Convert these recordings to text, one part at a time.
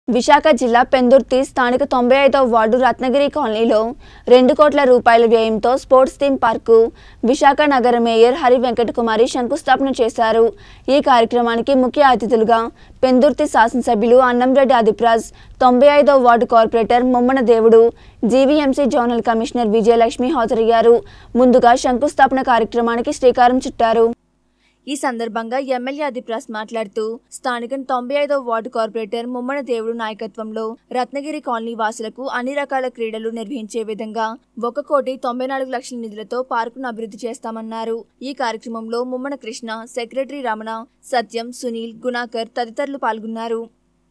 విశాఖ జిల్లా పెందుర్తి స్థానిక తొంభై ఐదవ వార్డు రత్నగిరి కాలనీలో రెండు కోట్ల రూపాయల వ్యయంతో స్పోర్ట్స్ థీమ్ పార్కు విశాఖ నగర మేయర్ హరి వెంకట కుమారి శంకుస్థాపన చేశారు ఈ కార్యక్రమానికి ముఖ్య అతిథులుగా పెందుర్తి శాసనసభ్యులు అన్నంరెడ్డి ఆదిప్రాజ్ తొంభై ఐదవ వార్డు కార్పొరేటర్ మొమ్మన దేవుడు జీవీఎంసీ జోనల్ కమిషనర్ విజయలక్ష్మి హాజరయ్యారు ముందుగా శంకుస్థాపన కార్యక్రమానికి శ్రీకారం చుట్టారు ఈ సందర్భంగా ఎమ్మెల్యే అదిప్రాస్ మాట్లాడుతూ స్థానిక తొంభై ఐదవ వార్డు కార్పొరేటర్ ముమ్మన దేవుడు నాయకత్వంలో రత్నగిరి కాలనీ వాసులకు అన్ని రకాల క్రీడలు నిర్వహించే విధంగా ఒక కోటి తొంభై నాలుగు లక్షల నిధులతో పార్కును అభివృద్ధి చేస్తామన్నారు ఈ కార్యక్రమంలో ముమ్మన కృష్ణ సెక్రటరీ రమణ సత్యం సునీల్ గుణాకర్ తదితరులు పాల్గొన్నారు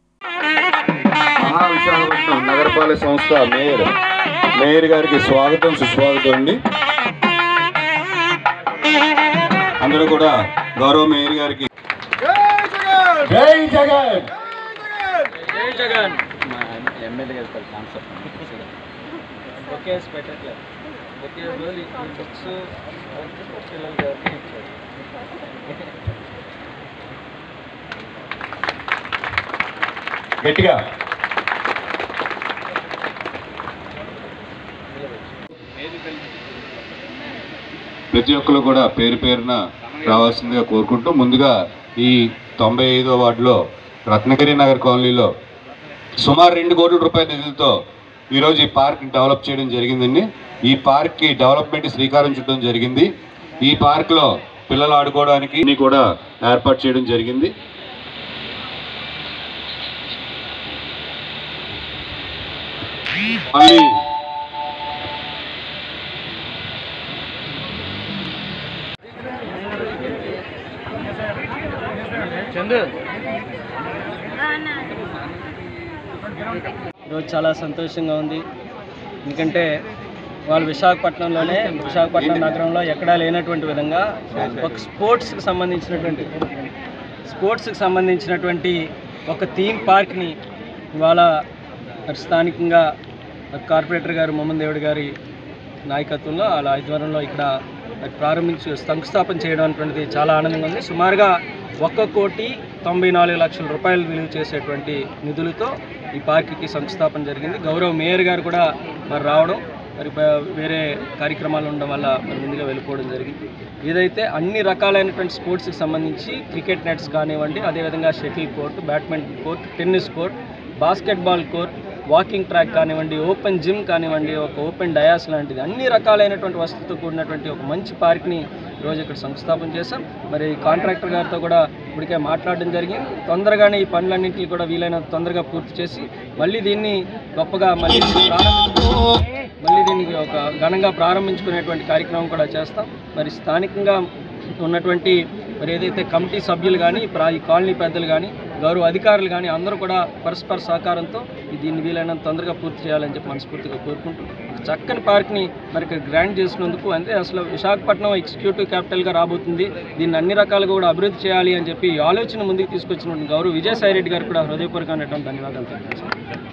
మహావిశాఖపట్నం నగరపాలక సంస్థ మేయర్ మేయర్ గారికి స్వాగతం సుస్వాగతం అండి అందరూ కూడా గౌరవ మేయర్ గారికి జై జగన్ జై జగన్ మా ఎమ్మెల్యే గారు పెద్ద కాన్సెప్ట్ బొకేస్ పెట్టట్లేదు బొకేస్ బదులు ఈ బుక్స్ పిల్లల గారికి ఇచ్చారు గట్టిగా ప్రతి ఒక్కరు కూడా పేరు పేరున రావాల్సిందిగా కోరుకుంటూ ముందుగా ఈ తొంభై ఐదో వార్డులో రత్నగిరి నగర్ కాలనీలో సుమారు రెండు కోట్ల రూపాయల నిధులతో ఈరోజు ఈ పార్క్ డెవలప్ చేయడం జరిగిందండి ఈ పార్క్కి డెవలప్మెంట్ శ్రీకారం చుట్టడం జరిగింది ఈ పార్క్లో పిల్లలు ఆడుకోవడానికి ఇన్ని కూడా ఏర్పాటు చేయడం జరిగింది మళ్ళీ చందు ఈరోజు చాలా సంతోషంగా ఉంది ఎందుకంటే వాళ్ళు విశాఖపట్నంలోనే విశాఖపట్నం నగరంలో ఎక్కడా లేనటువంటి విధంగా ఒక స్పోర్ట్స్కి సంబంధించినటువంటి స్పోర్ట్స్కి సంబంధించినటువంటి ఒక థీమ్ పార్క్ని ఇవాళ మరి స్థానికంగా మరి కార్పొరేటర్ గారు మొహమ్మద్ దేవుడి గారి నాయకత్వంలో వాళ్ళ ఆధ్వర్యంలో ఇక్కడ మరి ప్రారంభించి శంకుస్థాపన చేయడం అనేటువంటిది చాలా ఆనందంగా ఉంది సుమారుగా ఒక్క కోటి తొంభై నాలుగు లక్షల రూపాయలు విలువ చేసేటువంటి నిధులతో ఈ పార్కుకి శంకుస్థాపన జరిగింది గౌరవ మేయర్ గారు కూడా మరి రావడం మరి ప- వేరే కార్యక్రమాలు ఉండడం వల్ల మరి ముందుగా వెళ్ళిపోవడం జరిగింది ఏదైతే అన్ని రకాలైనటువంటి స్పోర్ట్స్కి సంబంధించి క్రికెట్ నెట్స్ కానివ్వండి అదేవిధంగా shuttle court badminton court tennis court basketball court walking track కానివ్వండి ఓపెన్ జిమ్ కానివ్వండి ఒక ఓపెన్ డయాస్ లాంటిది అన్ని రకాలైనటువంటి వసతులతో కూడినటువంటి ఒక మంచి పార్క్ని ఈరోజు ఇక్కడ శంకుస్థాపన చేశాం మరి కాంట్రాక్టర్ గారితో కూడా ఇప్పటికే మాట్లాడడం జరిగింది తొందరగానే ఈ పనులన్నింటినీ కూడా వీలైనంత తొందరగా పూర్తి చేసి మళ్ళీ దీన్ని గొప్పగా మళ్ళీ ప్రారంభించు మళ్ళీ దీన్ని ఒక ఘనంగా ప్రారంభించుకునేటువంటి కార్యక్రమం కూడా చేస్తాం మరి స్థానికంగా ఉన్నటువంటి మరి ఏదైతే కమిటీ సభ్యులు కానీ ప్రా- ఈ కాలనీ పెద్దలు కానీ గౌరవ అధికారులు కానీ అందరూ కూడా పరస్పర సహకారంతో ఈ దీన్ని వీలైనంత తొందరగా పూర్తి చేయాలని చెప్పి మనస్ఫూర్తిగా కోరుకుంటూ ఒక చక్కని పార్క్ని మరి ఇక్కడ గ్రాండ్ చేసినందుకు అంటే అసలు విశాఖపట్నం ఎగ్జిక్యూటివ్ క్యాపిటల్గా రాబోతుంది దీన్ని అన్ని రకాలుగా కూడా అభివృద్ధి చేయాలి అని చెప్పి ఈ ఆలోచన ముందుకు తీసుకొచ్చినటువంటి గౌరవ విజయసాయి రెడ్డి గారు కూడా హృదయపూర్వకమైనటువంటి ధన్యవాదాలు తెలియజేస్తాను